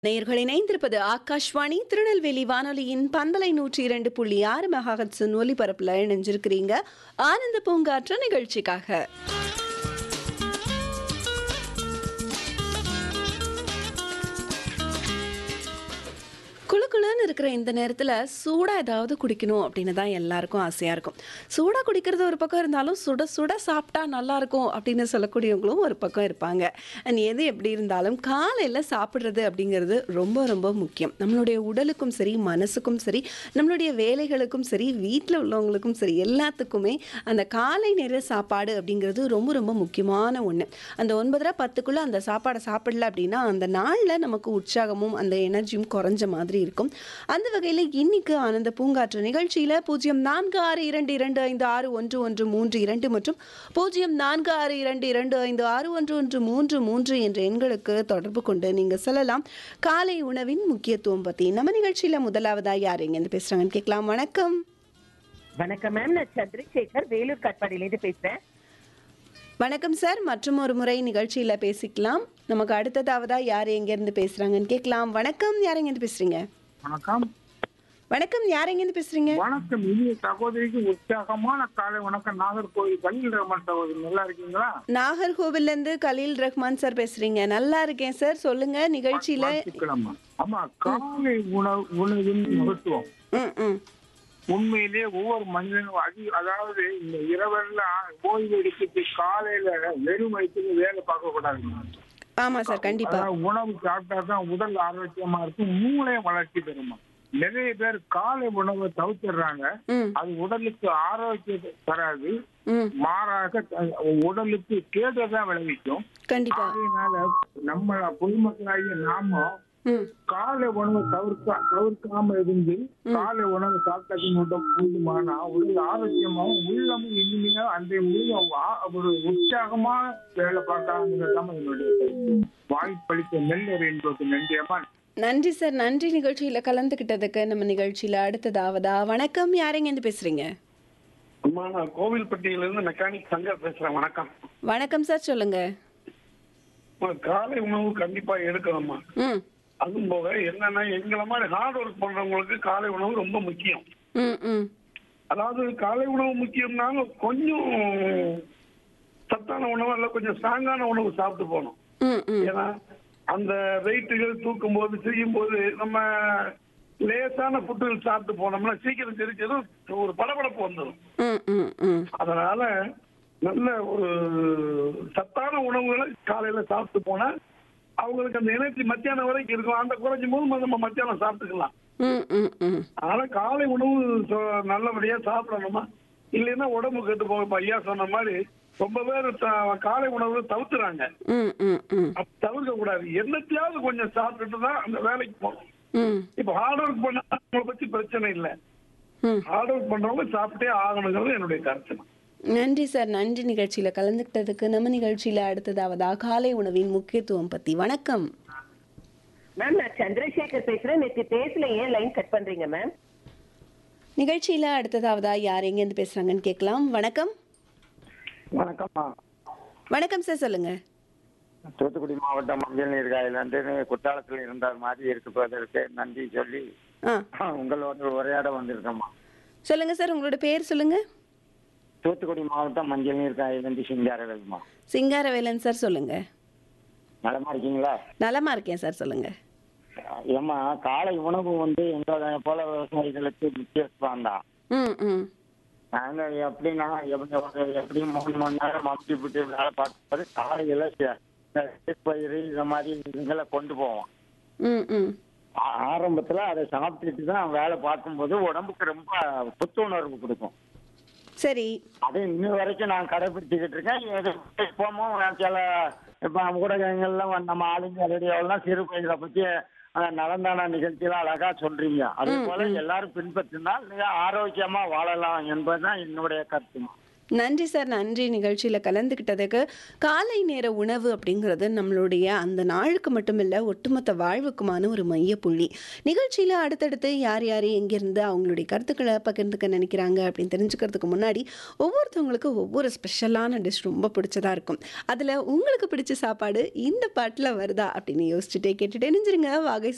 நேயர்கள் இணைந்திருப்பது ஆகாஷ்வாணி திருநெல்வேலி வானொலியின் பண்பலை நூற்றி இரண்டு புள்ளி ஆறு மெகாஹட்ஸின் ஒலிபரப்புல இணைஞ்சிருக்கிறீங்க ஆனந்த பூங்காற்று நிகழ்ச்சிக்காக குளு குளுன்னு இருக்கிற இந்த நேரத்தில் சூடாக ஏதாவது குடிக்கணும் அப்படின்னு தான் எல்லாருக்கும் ஆசையாக இருக்கும் சூடாக குடிக்கிறது ஒரு பக்கம் இருந்தாலும் சுட சுட சாப்பிட்டா நல்லா இருக்கும் அப்படின்னு சொல்லக்கூடியவங்களும் ஒரு பக்கம் இருப்பாங்க அண்ட் எது எப்படி இருந்தாலும் காலையில் சாப்பிட்றது அப்படிங்கிறது ரொம்ப ரொம்ப முக்கியம் நம்மளுடைய உடலுக்கும் சரி மனசுக்கும் சரி நம்மளுடைய வேலைகளுக்கும் சரி வீட்டில் உள்ளவங்களுக்கும் சரி எல்லாத்துக்குமே அந்த காலை நேர சாப்பாடு அப்படிங்கிறது ரொம்ப ரொம்ப முக்கியமான ஒன்று அந்த ஒன்பதரை பத்துக்குள்ளே அந்த சாப்பாடை சாப்பிடல அப்படின்னா அந்த நாளில் நமக்கு உற்சாகமும் அந்த எனர்ஜியும் குறைஞ்ச மாதிரி இருக்கும் அந்த வகையில் இன்னைக்கு ஆனந்த பூங்காற்று நிகழ்ச்சியில் பூஜ்ஜியம் நான்கு ஆறு இரண்டு இரண்டு ஐந்து ஆறு ஒன்று ஒன்று மூன்று இரண்டு மற்றும் பூஜ்ஜியம் நான்கு ஆறு இரண்டு இரண்டு ஐந்து ஆறு ஒன்று ஒன்று மூன்று மூன்று என்ற எண்களுக்கு தொடர்பு கொண்டு நீங்கள் சொல்லலாம் காலை உணவின் முக்கியத்துவம் பற்றி நம்ம நிகழ்ச்சியில் முதலாவதா யார் எங்கேருந்து பேசுகிறாங்கன்னு கேட்கலாம் வணக்கம் வணக்கம் மேம் நான் சந்திரசேகர் வேலூர் காட்பாடியிலேருந்து பேசுறேன் வணக்கம் சார் மற்றும் ஒரு முறை நிகழ்ச்சியில் பேசிக்கலாம் நமக்கு அடுத்ததாவதா யார் எங்கேருந்து பேசுகிறாங்கன்னு கேட்கலாம் வணக்கம் யார் எங்கேருந்து பேசுகிறீங்க வணக்கம் வணக்கம் யார் எங்கேருந்து பேசுகிறீங்க வணக்கம் இனிய சகோதரிக்கு உற்சாகமான காலை வணக்கம் நாகர்கோவில் கலில் ரமன் சகோதரி நல்லா இருக்கீங்களா நாகர்கோவில்லேருந்து கலீல் ரஹ்மான் சார் பேசுகிறீங்க நல்லா இருக்கேன் சார் சொல்லுங்க நிகழ்ச்சியில் வாழ்த்துக்களம்மா. ஆமா காலை உணவு உணவின் மகத்துவம் ம் ம் உண்மையிலேயே ஒவ்வொரு மனிதனும் அதி அதாவது இந்த இரவெல்லாம் ஓய்வு எடுத்துட்டு காலையில வெறும் வயிற்றுல வேலை பார்க்க கூடாது ஆமாம் சார் கண்டிப்பாக அதாவது உணவு சாப்பிட்டா தான் உடல் ஆரோக்கியமா இருக்கும் மூளையும் வளர்ச்சி பெறுமா நிறைய பேர் காலை உணவை தவிர்த்துடுறாங்க ம் அது உடலுக்கு ஆரோக்கியத்தை தராது ம் மாறாக அஹ், உடலுக்கு கேடுதான் விளைவிக்கும் கண்டிப்பாக அதனால நம்ம பொதுமக்களாகிய நாம ம் காலை உணவை தவிர்க்க தவிர்க்காம இருந்து காலை உணவு சாப்பிட்டது மட்டும் போதுமானா உடல் ஆரோக்கியமாவும் உள்ளமும் இனிமையா அந்த முழுவ ஒரு உற்சாகமா வேலை பார்க்காம என்னுடைய கருத்து. வாய்ப்பளித்த நெல்லர் என்பது நன்றியம்மா நன்றி சார் நன்றி நிகழ்ச்சியில் கலந்துக்கிட்டதுக்கு நம்ம நிகழ்ச்சியில் அடுத்ததாவதா வணக்கம் யார் எங்கேருந்து பேசுகிறீங்க அம்மா நான் கோவில்பட்டியில இருந்து மெக்கானிக் சங்கர் பேசுறேன் வணக்கம் வணக்கம் சார் சொல்லுங்க அம்மா, காலை உணவு கண்டிப்பா எடுக்கணும்மா ம் அதுவும் போக என்னன்னா எங்களை மாதிரி ஹார்ட் ஒர்க் பண்றவங்களுக்கு காலை உணவு ரொம்ப முக்கியம் ம் ம் அதாவது காலை உணவு முக்கியம்னாலும் கொஞ்சம் சத்தான உணவு இல்ல கொஞ்சம் ஸ்ட்ராங்கான உணவு சாப்பிட்டு போகணும் ம் ம் ஏன்னா அந்த வெயிட்டுகள் தூக்கும் போது செய்யும் போது நம்ம லேசான ஃபுட்டுகள் சாப்பிட்டு போனோம்னா சீக்கிரம் தெரிஞ்சதும் ஒரு படபடப்பு வந்துடும் ம் ம் ம் அதனால நல்ல ஒரு சத்தான உணவுகளை காலையில சாப்பிட்டு போனா அவங்களுக்கு அந்த எனர்ஜி மத்தியானம் வரைக்கும் இருக்கும் அந்த குறைஞ்சும் போது நம்ம மத்தியானம் சாப்பிட்டுக்கலாம் ம் ம் ம் அதனால காலை உணவு சொ- நல்லபடியா சாப்பிடணுமா இல்லைன்னா உடம்பு கெட்டு போகும் இப்ப ஐயா சொன்ன மாதிரி ரொம்ப பேர் த- காலை உணவு தவிர்த்துறாங்க ம் ம் ம் அப்ப தவிர்க்க கூடாது என்னத்தையாவது கொஞ்சம் சாப்பிட்டுட்டு தான் அந்த வேலைக்கு போகணும் ம் இப்ப ஹார்ட் ஒர்க் பண்ண அவங்கள பத்தி பிரச்சனை இல்லை ம் ஹார்ட் ஒர்க் பண்றவங்க சாப்பிட்டே ஆகணுங்கிறது என்னுடைய கருத்து நன்றி சார் நன்றி நிகழ்ச்சியில் கலந்துக்கிட்டதுக்கு நம்ம நிகழ்ச்சியில் அடுத்ததாவதா காலை உணவின் முக்கியத்துவம் பற்றி வணக்கம் மேம் நான் சந்திரசேகர் பேசுறேன் நேற்று பேசல ஏன் லைன் கட் பண்றீங்க மேம் நிகழ்ச்சியில் அடுத்ததாவதா யார் எங்கேருந்து பேசுகிறாங்கன்னு கேட்கலாம் வணக்கம் வணக்கம்மா வணக்கம் சார் சொல்லுங்கள் தூத்துக்குடி மாவட்டம் மஞ்சள் நீர் காயிலிருந்து குற்றாலத்தில் இருந்தார் மாதிரி இருப்பதற்கு நன்றி சொல்லி ஆ உங்களோட உரையாட வந்திருக்கோம்மா சொல்லுங்கள் சார் உங்களோட பேர் சொல்லுங்கள் தூத்துக்குடி மாவட்டம் மஞ்சள் நீர் காயிலிருந்து சிங்காரவேல்மா சிங்காரவேலன் சார் சொல்லுங்கள் நலமா இருக்கீங்களா நலமா இருக்கேன் சார் சொல்லுங்கள் ஏம்மா காலை உணவு வந்து எங்களை போல விவசாயிகளுக்கு முக்கியத்துவம் தான் ம் ம் நாங்க எப்படின்னா எப்படி ஒரு- எப்படி மூணு மணி நேரம் மம்டி விட்டு வேலை பார்க்கும்போது காலையில ச- இந்த பயிறு இந்த மாதிரி இதுங்களை கொண்டு போவோம் ம் ம் ஆ- ஆரம்பத்துல அதை சாப்பிட்டுட்டு தான் வேலை பார்க்கும்போது உடம்புக்கு ரொம்ப புத்துணர்வு கொடுக்கும் சரி அது இன்ன வரைக்கும் நான் கடைபிடிச்சுக்கிட்டு இருக்கேன் இது இப்பவும் சில இப்ப ஊடகங்கள்ல நம்ம ஆளுங்க ரேடியோலாம் சிறு பயிர்களை பத்தி அஹ், நலந்தான நிகழ்ச்சியெல்லாம் அழகா சொல்றீங்க அதே போல எல்லாரும் பின்பற்றினால் மிக ஆரோக்கியமா வாழலாம் என்பதுதான் என்னுடைய கருத்து நன்றி சார் நன்றி நிகழ்ச்சியில் கலந்துக்கிட்டதுக்கு காலை நேர உணவு அப்படிங்கிறது நம்மளுடைய அந்த நாளுக்கு மட்டுமில்லை ஒட்டுமொத்த வாழ்வுக்குமான ஒரு மையப்புள்ளி நிகழ்ச்சியில் அடுத்தடுத்து யார் யார் எங்கேருந்து அவங்களுடைய கருத்துக்களை பகிர்ந்துக்க நினைக்கிறாங்க அப்படின்னு தெரிஞ்சுக்கிறதுக்கு முன்னாடி ஒவ்வொருத்தவங்களுக்கு ஒவ்வொரு ஸ்பெஷலான டிஷ் ரொம்ப பிடிச்சதா இருக்கும் அதில் உங்களுக்கு பிடிச்ச சாப்பாடு இந்த பாட்டில் வருதா அப்படின்னு யோசிச்சுட்டே கேட்டுட்டே நெஞ்சிருங்க வாகை